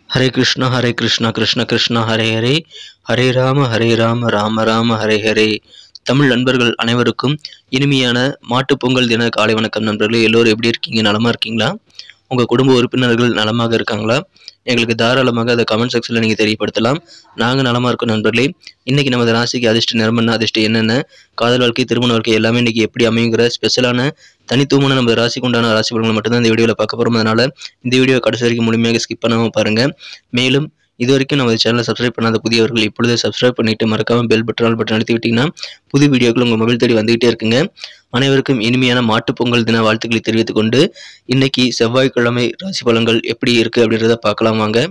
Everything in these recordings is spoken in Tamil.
ஹரே கிருஷ்ணா ஹரே கிருஷ்ணா கிருஷ்ண கிருஷ்ணா ஹரே ஹரே ஹரே ராம ஹரே ராம ராம ராம ஹரே ஹரே தமிழ் நண்பர்கள் அனைவருக்கும் இனிமையான மாட்டுப் பொங்கல் தின காலை வணக்கம் நண்பர்களே எல்லோரும் எப்படி இருக்கீங்க நலமா இருக்கீங்களா உங்கள் குடும்ப உறுப்பினர்கள் நலமாக இருக்காங்களா எங்களுக்கு தாராளமாக அதை கமெண்ட் செக்ஷனில் நீங்கள் தெரியப்படுத்தலாம் நாங்கள் நலமாக இருக்கோம் நண்பர்களே இன்றைக்கி நமது ராசிக்கு அதிர்ஷ்ட நிறம் என்ன அதிர்ஷ்டம் என்னென்ன காதல் வாழ்க்கை திருமண வாழ்க்கை எல்லாமே இன்றைக்கி எப்படி அமையுங்கிற ஸ்பெஷலான தனித்துவமான நம்ம ராசிக்கு உண்டான ராசி பலன்களை மட்டும்தான் இந்த வீடியோவில் பார்க்க போகிறோம் அதனால் இந்த வீடியோ கடைசி வரைக்கும் முழுமையாக ஸ்கிப் பண்ணாமல் பாருங்கள் மேலும் இது வரைக்கும் நம்ம சேனலை சப்ஸ்கிரைப் பண்ணாத புதியவர்கள் இப்பொழுதே சப்ஸ்கிரைப் பண்ணிட்டு மறக்காம பெல் பட்டன் பட்டன் அழுத்தி விட்டீங்கன்னா புது வீடியோக்கள் உங்கள் மொபைல் தேடி வந்துகிட்டே இருக்குங்க அனைவருக்கும் இனிமையான மாட்டுப் பொங்கல் தின வாழ்த்துக்களை தெரிவித்துக் கொண்டு இன்னைக்கு செவ்வாய்க்கிழமை ராசி பலன்கள் எப்படி இருக்கு அப்படின்றத பார்க்கலாம் வாங்க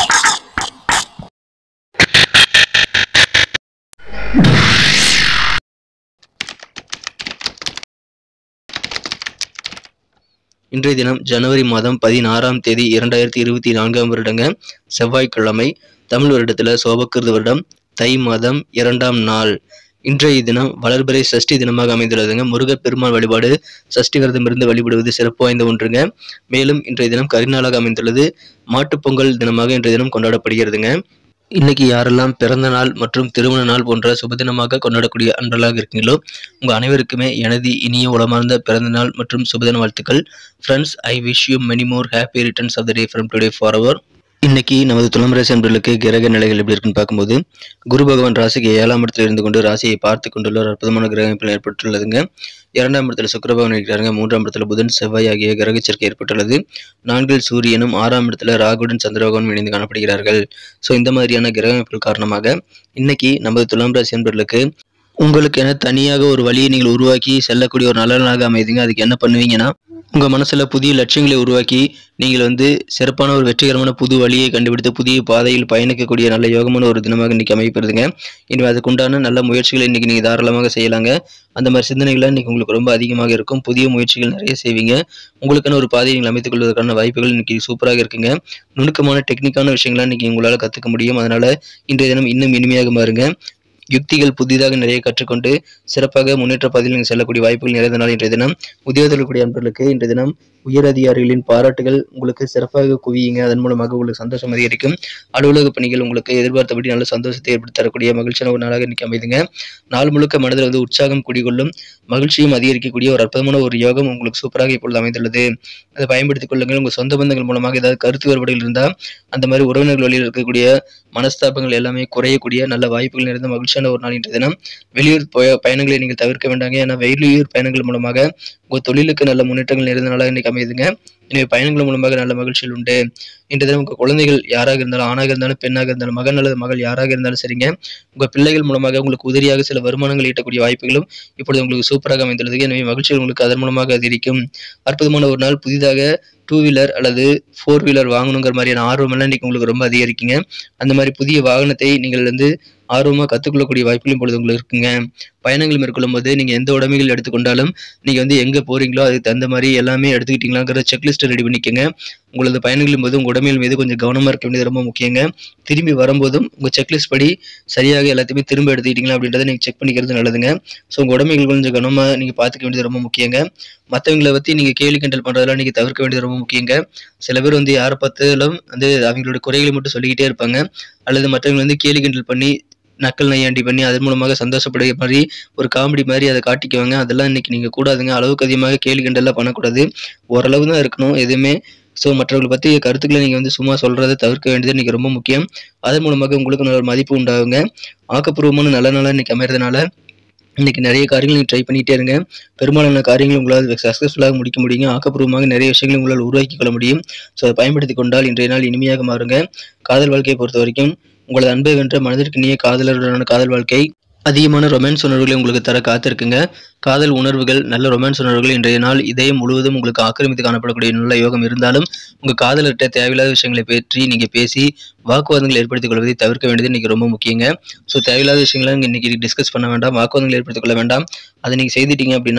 இன்றைய தினம் ஜனவரி மாதம் பதினாறாம் தேதி இரண்டாயிரத்தி இருபத்தி நான்காம் வருடங்க செவ்வாய்க்கிழமை தமிழ் வருடத்தில் சோபக்கிருத வருடம் தை மாதம் இரண்டாம் நாள் இன்றைய தினம் வளர்பிறை சஷ்டி தினமாக அமைந்துள்ளதுங்க முருகப்பெருமான் வழிபாடு சஷ்டி விரதம் இருந்து வழிபடுவது சிறப்பு வாய்ந்த ஒன்றுங்க மேலும் இன்றைய தினம் கரிநாளாக அமைந்துள்ளது மாட்டுப் பொங்கல் தினமாக இன்றைய தினம் கொண்டாடப்படுகிறதுங்க இன்னைக்கு யாரெல்லாம் பிறந்த நாள் மற்றும் திருமண நாள் போன்ற சுபதினமாக கொண்டாடக்கூடிய அன்றலாக இருக்கீங்களோ உங்கள் அனைவருக்குமே எனது இனிய உளமார்ந்த பிறந்த நாள் மற்றும் சுபதின வாழ்த்துக்கள் friends I wish you many more happy returns of the day from today for our இன்னைக்கு நமது துலாம் ராசி அன்பர்களுக்கு கிரக நிலைகள் எப்படி இருக்குன்னு பார்க்கும்போது குரு பகவான் ராசிக்கு ஏழாம் இடத்துல இருந்து கொண்டு ராசியை பார்த்து கொண்டுள்ள ஒரு அற்புதமான கிரக அமைப்பில் ஏற்பட்டுள்ளதுங்க இரண்டாம் இடத்துல சுக்கிர பகவான் இருக்கிறாங்க மூன்றாம் இடத்துல புதன் செவ்வாய் ஆகிய கிரக சேர்க்கை ஏற்பட்டுள்ளது நான்கில் சூரியனும் ஆறாம் இடத்துல ராகுடன் சந்திரபகவான் இணைந்து காணப்படுகிறார்கள் ஸோ இந்த மாதிரியான கிரக அமைப்புகள் காரணமாக இன்னைக்கு நமது துலாம் ராசி அன்பர்களுக்கு உங்களுக்கு என தனியாக ஒரு வழியை நீங்கள் உருவாக்கி செல்லக்கூடிய ஒரு நல்ல நாளாக அமைதுங்க அதுக்கு என்ன பண்ணுவீங்கன்னா உங்கள் மனசில் புதிய லட்சியங்களை உருவாக்கி நீங்கள் வந்து சிறப்பான ஒரு வெற்றிகரமான புது வழியை கண்டுபிடித்து புதிய பாதையில் பயணிக்கக்கூடிய நல்ல யோகமான ஒரு தினமாக இன்றைக்கி அமைப்பதுங்க இனி அதுக்குண்டான நல்ல முயற்சிகளை இன்றைக்கி நீங்கள் தாராளமாக செய்யலாங்க அந்த மாதிரி சிந்தனைகள் இன்றைக்கி உங்களுக்கு ரொம்ப அதிகமாக இருக்கும் புதிய முயற்சிகள் நிறைய செய்வீங்க உங்களுக்கான ஒரு பாதையை நீங்கள் அமைத்துக் கொள்வதற்கான வாய்ப்புகள் இன்றைக்கி சூப்பராக இருக்குங்க நுணுக்கமான டெக்னிக்கான விஷயங்கள்லாம் இன்றைக்கி உங்களால் கற்றுக்க முடியும் அதனால் இன்றைய தினம் இன்னும் இனிமையாக மாறுங்க யுக்திகள் புதிதாக நிறைய கற்றுக்கொண்டு சிறப்பாக முன்னேற்ற பாதையில் நீங்கள் செல்லக்கூடிய வாய்ப்புகள் நிறைந்த நாள் இன்றைய தினம் உத்தியோகத்தில் கூடிய நண்பர்களுக்கு இன்றைய தினம் உயர் அதிகாரிகளின் பாராட்டுகள் உங்களுக்கு சிறப்பாக குவியுங்க அதன் மூலமாக உங்களுக்கு சந்தோஷம் அதிகரிக்கும் அலுவலக பணிகள் உங்களுக்கு எதிர்பார்த்தபடி நல்ல சந்தோஷத்தை ஏற்படுத்தி தரக்கூடிய மகிழ்ச்சியான ஒரு நாளாக இன்னைக்கு அமைதுங்க நாள் முழுக்க மனதில் வந்து உற்சாகம் குடிகொள்ளும் மகிழ்ச்சியும் அதிகரிக்கக்கூடிய ஒரு அற்புதமான ஒரு யோகம் உங்களுக்கு சூப்பராக இப்பொழுது அமைந்துள்ளது அதை பயன்படுத்திக் கொள்ளுங்கள் உங்கள் சொந்த பந்தங்கள் மூலமாக ஏதாவது கருத்து வேறுபாடுகள் இருந்தால் அந்த மாதிரி உறவினர்கள் வழியில் இருக்கக்கூடிய மனஸ்தாபங்கள் எல்லாமே குறையக்கூடிய நல்ல வாய்ப்புகள் நிறைந்த மகிழ்ச்சியான ஒரு நாள் இன்றைய தினம் வெளியூர் பய- பயணங்களை நீங்கள் தவிர்க்க வேண்டாங்க ஏன்னா வெளியூர் பயணங்கள் மூலமாக உங்கள் தொழிலுக்கு நல்ல முன்னேற்றங்கள் நிறைந்த நாளாக இன்னைக்கு அமையுதுங்க எனவே பயணங்கள் மூலமாக நல்ல மகிழ்ச்சிகள் உண்டு இன்றைய தினம் உங்கள் குழந்தைகள் யாராக இருந்தாலும் ஆணாக இருந்தாலும் பெண்ணாக இருந்தாலும் மகன் அல்லது மகள் யாராக இருந்தாலும் சரிங்க உங்கள் பிள்ளைகள் மூலமாக உங்களுக்கு உதவியாக சில வருமானங்கள் ஈட்டக்கூடிய வாய்ப்புகளும் இப்பொழுது உங்களுக்கு சூப்பராக அமைந்துள்ளது எனவே மகிழ்ச்சிகள் உங்களுக்கு அதன் மூலமாக அதிகரிக்கும் அற்புதமான ஒரு நாள் புதிதாக டூ வீலர் அல்லது ஃபோர் வீலர் வாங்கணுங்கிற மாதிரியான ஆர்வமெல்லாம் இன்னைக்கு உங்களுக்கு ரொம்ப அதிகரிக்குங்க அந்த மாதிரி புதிய வாகனத்தை நீங்கள் வந்து ஆர்வமாக கற்றுக்கொள்ளக்கூடிய வாய்ப்புகளும் இப்பொழுது உங்களுக்கு இருக்குங்க பயணங்கள் மேற்கொள்ளும் போது நீங்கள் எந்த உடைமைகள் எடுத்துக்கொண்டாலும் நீங்கள் வந்து எங்கே போகிறீங்களோ அதுக்கு தகுந்த மாதிரி எல்லாமே எடுத்துக்கிட்டீங்களாங்கிற செக்லிஸ்ட்டை ரெடி பண்ணிக்கோங்க உங்களது பயணங்களின் போது உங்கள் உடமைகள் மீது கொஞ்சம் கவனமாக இருக்க வேண்டியது ரொம்ப முக்கியங்க திரும்பி வரும்போதும் உங்கள் செக்லிஸ்ட் படி சரியாக எல்லாத்தையுமே திரும்ப எடுத்துக்கிட்டீங்களா அப்படின்றத நீங்கள் செக் பண்ணிக்கிறது நல்லதுங்க ஸோ உங்கள் உடமைகள் கொஞ்சம் கவனமாக நீங்கள் பார்த்துக்க வேண்டியது ரொம்ப முக்கியங்க மற்றவங்களை பற்றி நீங்கள் கேலி கிண்டல் பண்ணுறதெல்லாம் நீங்கள் தவிர்க்க வேண்டியது ரொம்ப முக்கியங்க சில பேர் வந்து யாரை பார்த்தாலும் வந்து அவங்களோட குறைகளை மட்டும் சொல்லிக்கிட்டே இருப்பாங்க அல்லது மற்றவங்க வந்து கேலி கிண்டல் பண்ணி நக்கல் நையாண்டி பண்ணி அதன் மூலமாக சந்தோஷப்படுற மாதிரி ஒரு காமெடி மாதிரி அதை காட்டிக்குவாங்க அதெல்லாம் இன்னைக்கு நீங்கள் கூடாதுங்க அளவுக்கு அதிகமாக கேலி கிண்டல்லாம் பண்ணக்கூடாது ஓரளவு தான் இருக்கணும் எதுவுமே ஸோ மற்றவர்களை பற்றி கருத்துக்களை நீங்கள் வந்து சும்மா சொல்கிறத தவிர்க்க வேண்டியது இன்னைக்கு ரொம்ப முக்கியம் அதன் மூலமாக உங்களுக்கு நல்ல ஒரு மதிப்பு உண்டாகுங்க ஆக்கப்பூர்வமான நல்ல நாளாக இன்னைக்கு அமைறதுனால இன்னைக்கு நிறைய காரியங்கள் நீங்கள் ட்ரை பண்ணிகிட்டே இருங்க பெரும்பாலான காரியங்கள் உங்களால் சக்ஸஸ்ஃபுல்லாக முடிக்க முடியுங்க ஆக்கப்பூர்வமாக நிறைய விஷயங்களை உங்களால் உருவாக்கி கொள்ள முடியும் ஸோ அதை பயன்படுத்தி கொண்டால் இன்றைய நாள் இனிமையாக மாறுங்க காதல் வாழ்க்கையை பொறுத்த வரைக்கும் உங்களது அன்பை வென்ற மனதிற்கு இனிய காதலருடனான காதல் வாழ்க்கை அதிகமான ரொமான்ஸ் உணர்வுகளை உங்களுக்கு தர காத்திருக்குங்க காதல் உணர்வுகள் நல்ல ரொமான்ஸ் உணர்வுகள் இன்றைய நாள் இதயம் முழுவதும் உங்களுக்கு ஆக்கிரமித்து காணப்படக்கூடிய நல்ல யோகம் இருந்தாலும் உங்கள் காதலர்கிட்ட தேவையில்லாத விஷயங்களை பற்றி நீங்கள் பேசி வாக்குவாதங்கள் ஏற்படுத்திக் கொள்வதை தவிர்க்க வேண்டியது இன்றைக்கி ரொம்ப முக்கியங்க ஸோ தேவையில்லாத விஷயங்களை இங்கே இன்றைக்கி டிஸ்கஸ் பண்ண வேண்டாம் வாக்குவாதங்கள் ஏற்படுத்திக் கொள்ள வேண்டாம் அதை நீங்கள் செய்துட்டீங்க அப்படின்னா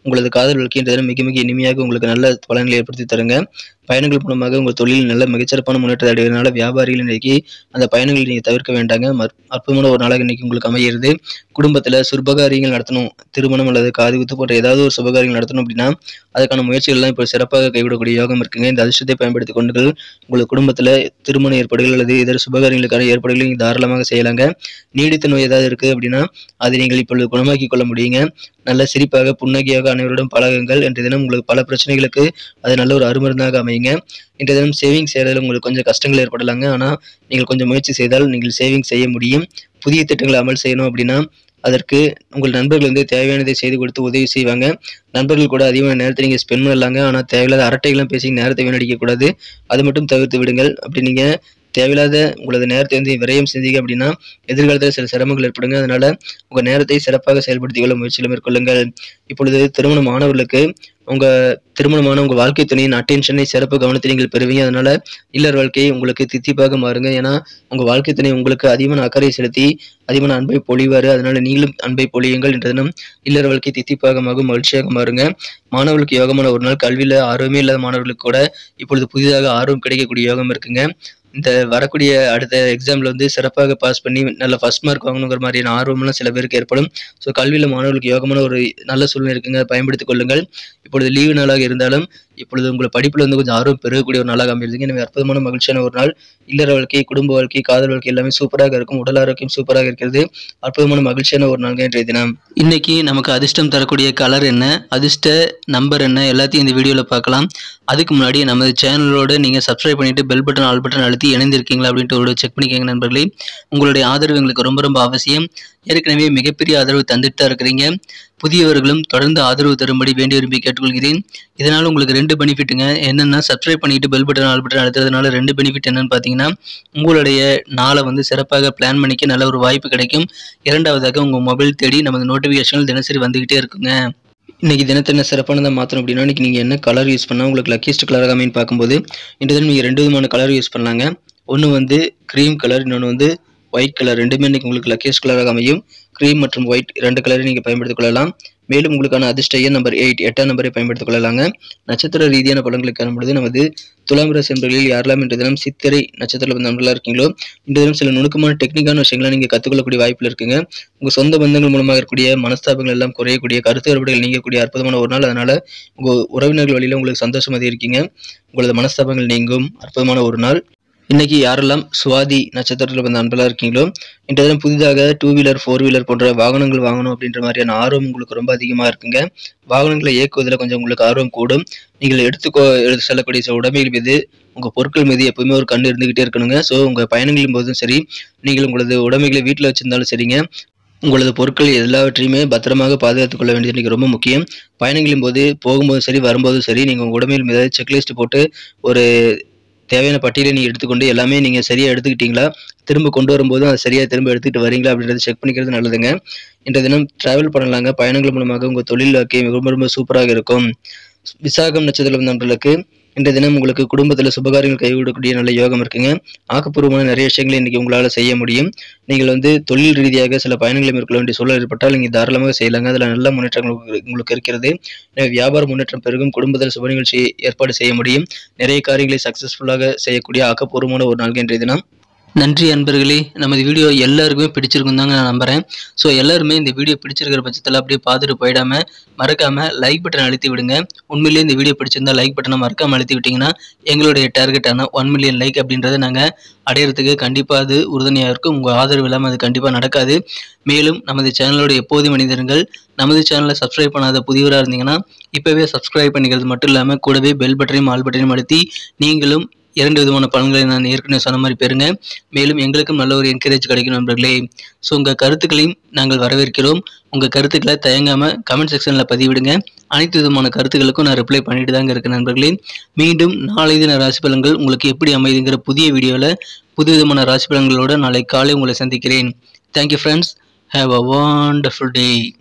உங்களது காதல் வாழ்க்கை இன்றைய தினம் மிக மிக இனிமையாக உங்களுக்கு நல்ல பலன்களை ஏற்படுத்தி தருங்க பயணங்கள் மூலமாக உங்கள் தொழில் நல்ல மிகச்சிறப்பான முன்னேற்றத்தை அடைவதனால வியாபாரிகள் இன்னைக்கு அந்த பயணங்களை நீங்கள் தவிர்க்க வேண்டாங்க மற்- அற்புதமான ஒரு நாளாக இன்னைக்கு உங்களுக்கு அமைகிறது குடும்பத்தில் சுபகாரியங்கள் நடத்தணும் திருமணம் அல்லது காது குத்து போன்ற ஏதாவது ஒரு சுபகாரியங்கள் நடத்தணும் அப்படின்னா அதுக்கான முயற்சிகள்லாம் இப்போ சிறப்பாக கைவிடக்கூடிய யோகம் இருக்குங்க இந்த அதிர்ஷ்டத்தை பயன்படுத்தி கொண்டு உங்கள் குடும்பத்தில் திருமண ஏற்பாடுகள் அல்லது இதர சுபகாரியங்களுக்கான ஏற்பாடுகளை நீங்கள் தாராளமாக செய்யலாங்க நீடித்த நோய் ஏதாவது இருக்குது அப்படின்னா அதை நீங்கள் இப்பொழுது குணமாக்கி கொள்ள முடியுங்க நல்ல சிரிப்பாக புன்னகையாக அனைவருடன் பழகுங்கள் இன்றைய தினம் உங்களுக்கு பல பிரச்சனைகளுக்கு அது நல்ல ஒரு அருமருந்தாக அமையுங்க இன்றைய தினம் சேவிங் செய்யறதுல உங்களுக்கு கொஞ்சம் கஷ்டங்கள் ஏற்படலாங்க ஆனால் நீங்கள் கொஞ்சம் முயற்சி செய்தால் நீங்கள் சேவிங் செய்ய முடியும் புதிய திட்டங்களை அமல் செய்யணும் அப்படின்னா அதற்கு உங்கள் நண்பர்கள் வந்து தேவையானதை செய்து கொடுத்து உதவி செய்வாங்க நண்பர்கள் கூட அதிகமான நேரத்தை நீங்கள் ஸ்பெண்ட் பண்ணலாங்க ஆனால் தேவையில்லாத அரட்டைகள்லாம் பேசி நேரத்தை வீணடிக்க கூடாது அது மட்டும் தவிர்த்து விடுங்கள் அப்படி நீங்கள் தேவையில்லாத உங்களது நேரத்தை வந்து விரயம் செஞ்சீங்க அப்படின்னா எதிர்காலத்தில் சில சிரமங்கள் ஏற்படுங்க அதனால உங்கள் நேரத்தை சிறப்பாக செயல்படுத்திக் கொள்ள முயற்சிகளை மேற்கொள்ளுங்கள் இப்பொழுது திருமணம் மாணவர்களுக்கு உங்க திருமணமான உங்க வாழ்க்கை துணையின் அட்டென்ஷனை சிறப்பு கவனத்தை நீங்கள் பெறுவீங்க அதனால இல்லற வாழ்க்கை உங்களுக்கு தித்திப்பாக மாறுங்க ஏன்னா உங்க வாழ்க்கை துணை உங்களுக்கு அதிகமான அக்கறை செலுத்தி அதிகமான அன்பை பொழிவாரு அதனால நீங்களும் அன்பை பொழியுங்கள் என்ற தினம் இல்லற வாழ்க்கை தித்திப்பாக மாறும் மகிழ்ச்சியாக மாறுங்க மாணவர்களுக்கு யோகமான ஒரு நாள் கல்வியில ஆர்வமே இல்லாத மாணவர்களுக்கு கூட இப்பொழுது புதிதாக ஆர்வம் கிடைக்கக்கூடிய யோகம் இருக்குங்க இந்த வரக்கூடிய அடுத்த எக்ஸாமில் வந்து சிறப்பாக பாஸ் பண்ணி நல்ல ஃபர்ஸ்ட் மார்க் வாங்கணுங்கிற மாதிரியான ஆர்வம்லாம் சில பேருக்கு ஏற்படும் ஸோ கல்வியில் மாணவர்களுக்கு யோகமான ஒரு நல்ல சூழ்நிலை இருக்குங்க பயன்படுத்திக் கொள்ளுங்கள் இப்பொழுது லீவு நாளாக இருந்தாலும் இப்பொழுது உங்களை படிப்பில் வந்து கொஞ்சம் ஆர்வம் பெருகக்கூடிய ஒரு நாளாக அமையிருதுங்க எனவே அற்புதமான மகிழ்ச்சியான ஒரு நாள் இல்லற வாழ்க்கை குடும்ப வாழ்க்கை காதல் வாழ்க்கை எல்லாமே சூப்பராக இருக்கும் உடல் ஆரோக்கியம் சூப்பராக இருக்கிறது அற்புதமான மகிழ்ச்சியான ஒரு நாள்ங்க இன்றைய தினம் இன்னைக்கு நமக்கு அதிர்ஷ்டம் தரக்கூடிய கலர் என்ன அதிர்ஷ்ட நம்பர் என்ன எல்லாத்தையும் இந்த வீடியோவில் பார்க்கலாம் அதுக்கு முன்னாடி நமது சேனலோட நீங்கள் சப்ஸ்கிரைப் பண்ணிட்டு பெல் பட்டன் ஆல் பட்டன் அழுத்தி இணைந்திருக்கீங்களா அப்படின்ட்டு ஒரு செக் பண்ணிக்கோங்க நண்பர்களே உங்களுடைய ஆதரவு எங்களுக்கு ரொம்ப ரொம்ப அவசியம் ஏற்கனவே மிகப்பெரிய ஆதரவு தந்துட்டு தான் இருக்கிறீங்க புதியவர்களும் தொடர்ந்து ஆதரவு தரும்படி வேண்டி விரும்பி கேட்டுக்கொள்கிறேன் இதனால் உங்களுக்கு ரெண்டு பெனிஃபிட்டுங்க என்னென்னா சப்ஸ்கிரைப் பண்ணிட்டு பெல் பட்டன் ஆல் பட்டன் அழுத்துறதுனால ரெண்டு பெனிஃபிட் என்னன்னு பார்த்தீங்கன்னா உங்களுடைய நாளை வந்து சிறப்பாக பிளான் பண்ணிக்க நல்ல ஒரு வாய்ப்பு கிடைக்கும் இரண்டாவதாக உங்கள் மொபைல் தேடி நமது நோட்டிஃபிகேஷன்கள் தினசரி வந்துகிட்டே இருக்குங்க இன்னைக்கு தினத்தை என்ன சிறப்பானதாக மாற்றணும் அப்படின்னா இன்னைக்கு நீங்கள் என்ன கலர் யூஸ் பண்ணால் உங்களுக்கு லக்கியஸ்ட் கலராக அமைன்னு பார்க்கும்போது இந்த தினம் நீங்கள் ரெண்டு விதமான கலர் யூஸ் பண்ணலாங்க ஒன்று வந்து க்ரீம் கலர் இன்னொன்று வந்து ஒயிட் கலர் ரெண்டுமே இன்னைக்கு உங்களுக்கு லக்கியஸ்ட் கலராக அமையும் க்ரீம் மற்றும் ஒயிட் ரெண்டு கலரை நீங்கள் பயன்படுத்திக் கொள்ளலாம் மேலும் உங்களுக்கான அதிர்ஷ்ட எண் நம்பர் எயிட் எட்டாம் நம்பரை பயன்படுத்திக் கொள்ளலாங்க நட்சத்திர ரீதியான பலன்களை காணும்பொழுது நமது துலாம் ராசி என்பர்களில் யாரெல்லாம் இன்று தினம் சித்திரை நட்சத்திர நண்பர்களாக இருக்கீங்களோ இந்த தினம் சில நுணுக்கமான டெக்னிக்கான விஷயங்களை நீங்கள் கற்றுக்கொள்ளக்கூடிய வாய்ப்பில் இருக்குங்க உங்கள் சொந்த பந்தங்கள் மூலமாக இருக்கக்கூடிய மனஸ்தாபங்கள் எல்லாம் குறையக்கூடிய கருத்து வேறுபாடுகள் நீங்கக்கூடிய அற்புதமான ஒரு நாள் அதனால உங்கள் உறவினர்கள் வழியில் உங்களுக்கு சந்தோஷம் அதிகரிக்கீங்க உங்களது மனஸ்தாபங்கள் நீங்கும் அற்புதமான ஒரு நாள் இன்னைக்கு யாரெல்லாம் சுவாதி நட்சத்திரத்தில் வந்த நண்பர்களாக இருக்கீங்களோ இன்றைய தினம் புதிதாக டூ வீலர் ஃபோர் வீலர் போன்ற வாகனங்கள் வாங்கணும் அப்படின்ற மாதிரியான ஆர்வம் உங்களுக்கு ரொம்ப அதிகமாக இருக்குங்க வாகனங்களை இயக்குவதில் கொஞ்சம் உங்களுக்கு ஆர்வம் கூடும் நீங்கள் எடுத்துக்கோ எடுத்து செல்லக்கூடிய சில உடைமைகள் மீது உங்கள் பொருட்கள் மீது எப்பவுமே ஒரு கண் இருந்துகிட்டே இருக்கணுங்க ஸோ உங்கள் பயணங்களின் போதும் சரி நீங்கள் உங்களது உடைமைகளை வீட்டில் வச்சிருந்தாலும் சரிங்க உங்களது பொருட்கள் எல்லாவற்றையுமே பத்திரமாக பாதுகாத்துக் கொள்ள வேண்டியது இன்னைக்கு ரொம்ப முக்கியம் பயணங்களின் போது போகும்போதும் சரி வரும்போதும் சரி நீங்கள் உங்கள் உடைமைகள் மீது செக்லிஸ்ட் போட்டு ஒரு தேவையான பட்டியலை நீங்கள் எடுத்துக்கொண்டு எல்லாமே நீங்கள் சரியாக எடுத்துக்கிட்டீங்களா திரும்ப கொண்டு வரும்போதும் அதை சரியாக திரும்ப எடுத்துக்கிட்டு வரீங்களா அப்படின்றத செக் பண்ணிக்கிறது நல்லதுங்க இன்றைய தினம் டிராவல் பண்ணலாங்க பயணங்கள் மூலமாக உங்கள் தொழில் வாழ்க்கை ரொம்ப ரொம்ப சூப்பராக இருக்கும் விசாகம் நட்சத்திரம் நண்பர்களுக்கு இன்றைய தினம் உங்களுக்கு குடும்பத்தில் சுபகாரியங்கள் கைவிடக்கூடிய நல்ல யோகம் இருக்குங்க ஆக்கப்பூர்வமான நிறைய விஷயங்களை இன்னைக்கு உங்களால் செய்ய முடியும் நீங்கள் வந்து தொழில் ரீதியாக சில பயணங்களை மேற்கொள்ள வேண்டிய சூழல் ஏற்பட்டால் நீங்கள் தாராளமாக செய்யலாங்க அதில் நல்ல முன்னேற்றங்கள் உங்களுக்கு- உங்களுக்கு இருக்கிறது எனவே வியாபார முன்னேற்றம் பெருகும் குடும்பத்தில் சுப நிகழ்ச்சி ஏற்பாடு செய்ய முடியும் நிறைய காரியங்களை சக்ஸஸ்ஃபுல்லாக செய்யக்கூடிய ஆக்கப்பூர்வமான ஒரு நாள் இன்றைய தினம் நன்றி அன்பர்களே நமது வீடியோ எல்லாருக்குமே பிடிச்சிருக்கும் தாங்க நான் நம்புகிறேன் ஸோ எல்லாருமே இந்த வீடியோ பிடிச்சிருக்கிற பட்சத்தில் அப்படியே பார்த்துட்டு போயிடாம மறக்காம லைக் பட்டன் அழுத்தி விடுங்க உண்மையிலேயே இந்த வீடியோ பிடிச்சிருந்தா லைக் பட்டனை மறக்காம அழுத்தி விட்டீங்கன்னா எங்களுடைய டார்கெட்டான ஒன் மில்லியன் லைக் அப்படின்றத நாங்கள் அடையிறதுக்கு கண்டிப்பாக அது உறுதுணையாக இருக்கும் உங்கள் ஆதரவு இல்லாமல் அது கண்டிப்பாக நடக்காது மேலும் நமது சேனலோட எப்போது மனிதர்கள் நமது சேனலை சப்ஸ்கிரைப் பண்ணாத புதியவராக இருந்தீங்கன்னா இப்போவே சப்ஸ்கிரைப் பண்ணிக்கிறது மட்டும் இல்லாமல் கூடவே பெல் பட்டனையும் ஆல் பட்டனையும் அழுத்தி நீங்களும் இரண்டு விதமான பலன்களை நான் ஏற்கனவே சொன்ன மாதிரி பெறுங்க மேலும் எங்களுக்கும் நல்ல ஒரு என்கரேஜ் கிடைக்கும் நண்பர்களே ஸோ உங்கள் கருத்துக்களையும் நாங்கள் வரவேற்கிறோம் உங்கள் கருத்துக்களை தயங்காமல் கமெண்ட் செக்ஷனில் பதிவிடுங்க அனைத்து விதமான கருத்துக்களுக்கும் நான் ரிப்ளை பண்ணிட்டு தாங்க இருக்கேன் நண்பர்களே மீண்டும் நாளை தின ராசி பலன்கள் உங்களுக்கு எப்படி அமைதுங்கிற புதிய வீடியோவில் புது விதமான ராசி பலன்களோட நாளை காலை உங்களை சந்திக்கிறேன் thank you friends have a wonderful day